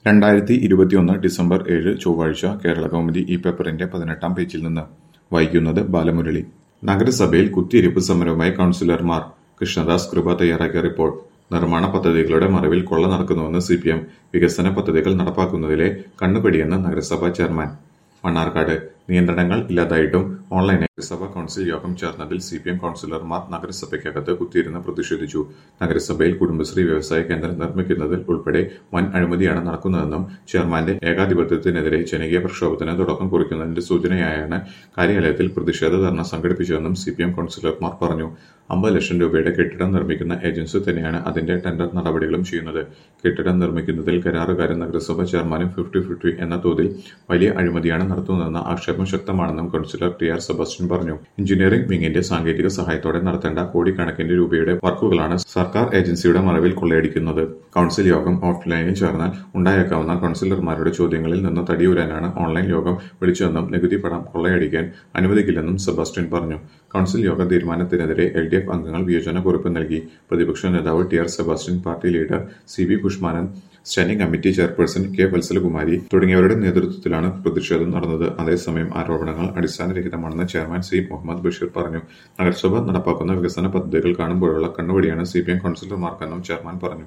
രണ്ടായിരത്തി ഇരുപത്തിയൊന്ന് ഡിസംബർ ഏഴ് ചൊവ്വാഴ്ച കേരള കൗമുദി ഈ പേപ്പറിന്റെ പതിനെട്ടാം പേജിൽ നിന്ന് വായിക്കുന്നത് ബാലമുരളി നഗരസഭയിൽ കുത്തിയിരിപ്പ് സമരവുമായി കൗൺസിലർമാർ കൃഷ്ണദാസ് കൃപ തയ്യാറാക്കിയ റിപ്പോർട്ട് നിർമ്മാണ പദ്ധതികളുടെ മറവിൽ കൊള്ള നടക്കുന്നുവെന്ന് സി പി എം വികസന പദ്ധതികൾ നടപ്പാക്കുന്നതിലെ കണ്ണുകടിയെന്ന് നഗരസഭാ ചെയർമാൻ മണ്ണാർക്കാട് നിയന്ത്രണങ്ങൾ ഇല്ലാതായിട്ടും ഓൺലൈനായി നഗരസഭാ കൗൺസിൽ യോഗം ചേർന്നതിൽ സി പി എം കൗൺസിലർമാർ നഗരസഭയ്ക്കകത്ത് കുത്തിയിരുന്ന് പ്രതിഷേധിച്ചു നഗരസഭയിൽ കുടുംബശ്രീ വ്യവസായ കേന്ദ്രം നിർമ്മിക്കുന്നതിൽ ഉൾപ്പെടെ വൻ അഴിമതിയാണ് നടക്കുന്നതെന്നും ചെയർമാന്റെ ഏകാധിപത്യത്തിനെതിരെ ജനകീയ പ്രക്ഷോഭത്തിന് തുടക്കം കുറിക്കുന്നതിന്റെ സൂചനയായാണ് കാര്യാലയത്തിൽ പ്രതിഷേധ ധർണ സംഘടിപ്പിച്ചതെന്നും സി പി എം കൗൺസിലർമാർ പറഞ്ഞു അമ്പത് ലക്ഷം രൂപയുടെ കെട്ടിടം നിർമ്മിക്കുന്ന ഏജൻസി തന്നെയാണ് അതിന്റെ ടെൻഡർ നടപടികളും ചെയ്യുന്നത് കെട്ടിടം നിർമ്മിക്കുന്നതിൽ കരാറുകാരൻ നഗരസഭ ചെയർമാനും ഫിഫ്റ്റി ഫിഫ്റ്റി എന്ന തോതിൽ വലിയ അഴിമതിയാണ് നടത്തുന്നതെന്ന ആക്ഷേപം ശക്തമാണെന്നും കൗൺസിലർ ടി ആർ സെബാസ്റ്റ്യൻ പറഞ്ഞു എഞ്ചിനീയറിംഗ് വിങ്ങിന്റെ സാങ്കേതിക സഹായത്തോടെ നടത്തേണ്ട കോടിക്കണക്കിന് രൂപയുടെ വർക്കുകളാണ് സർക്കാർ ഏജൻസിയുടെ മറവിൽ കൊള്ളയടിക്കുന്നത് കൗൺസിൽ യോഗം ഓഫ്ലൈനിൽ ചേർന്നാൽ ഉണ്ടായേക്കാവുന്ന കൗൺസിലർമാരുടെ ചോദ്യങ്ങളിൽ നിന്ന് തടിയൂരാനാണ് ഓൺലൈൻ യോഗം വിളിച്ചതെന്നും നികുതി പണം കൊള്ളയടിക്കാൻ അനുവദിക്കില്ലെന്നും സെബാസ്റ്റ്യൻ പറഞ്ഞു കൗൺസിൽ യോഗ തീരുമാനത്തിനെതിരെ എൽ ഡി എഫ് അംഗങ്ങൾ വിയോജന കുറിപ്പ് നൽകി പ്രതിപക്ഷ നേതാവ് T R Sebastian party leader C V Kushmanan standing committee chairperson K Vatsalakumari തുടങ്ങിയവരുടെ നേതൃത്വത്തിലാണ് പ്രതിഷേധം നടന്നത് അതേസമയം ആരോപണങ്ങൾ അടിസ്ഥാനരഹിതമാണെന്ന് ചെയർമാൻ സി മുഹമ്മദ് ബഷീർ പറഞ്ഞു നഗരസഭ നടപ്പാക്കുന്ന വികസന പദ്ധതികൾ കാണുമ്പോഴുള്ള കണ്ണുവടിയാണ് സി പി എം കൗൺസിലർമാർക്കെന്നും ചെയർമാൻ പറഞ്ഞു